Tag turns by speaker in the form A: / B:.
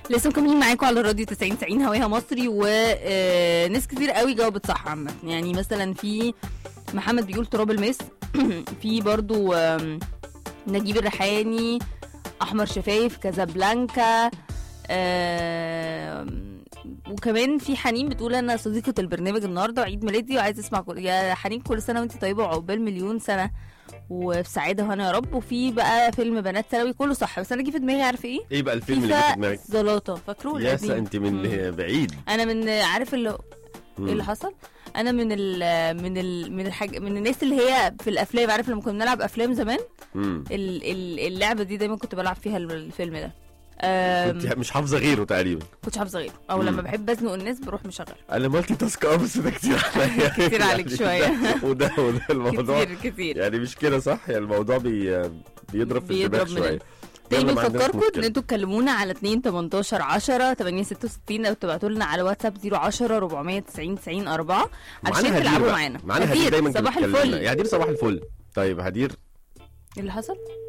A: لسه مكملين معاكم على الراديو 90 90 هواها مصري وناس كتير قوي جاوبت صح عامة يعني مثلا في محمد بيقول تراب الماس في برضو آم، نجيب الريحاني احمر شفايف كازابلانكا آم، وكمان في حنين بتقول انا صديقة البرنامج النهارده وعيد ميلادي وعايز اسمع كل... يا حنين كل سنة وانت طيبة وعقبال مليون سنة وفي سعادة وهنا يا رب وفي بقى فيلم بنات ثانوي كله صح بس انا جه في دماغي عارف ايه؟
B: ايه بقى الفيلم اللي جه في دماغك
A: زلاطة فاكروه
B: يا
A: القديم؟
B: انت من
A: مم.
B: بعيد
A: انا من عارف اللي
B: مم.
A: ايه اللي حصل انا من ال من ال من الحاج من الناس اللي هي في الافلام عارف لما كنا بنلعب افلام زمان
B: مم.
A: ال ال اللعبه دي دايما كنت بلعب فيها الفيلم ده أم،
B: كنت مش حافظه غيره تقريبا
A: كنتش حافظه غيره او
B: مم.
A: لما بحب ازنق الناس بروح مشغل
B: انا مالتي تاسك اه بس ده كتير عليا
A: كتير عليك
B: يعني
A: شوية.
B: ده- وده وده الموضوع
A: كتير كتير
B: يعني مش كده صح يعني الموضوع بي بيضرب في
A: بيضرب
B: الدماغ
A: من
B: شويه
A: تاني
B: يلا، ما عندناش
A: بنفكركم ان
B: مشكلة.
A: انتوا تكلمونا على 2 18 10 8 66 او تبعتوا لنا على واتساب 010 490 90 4 عشان
B: معانا هدير
A: تلعبوا
B: بقى.
A: معانا
B: معانا هدير دايما
A: صباح
B: بتتكلم.
A: الفل
B: يا هدير صباح الفل طيب هدير
A: إيه اللي حصل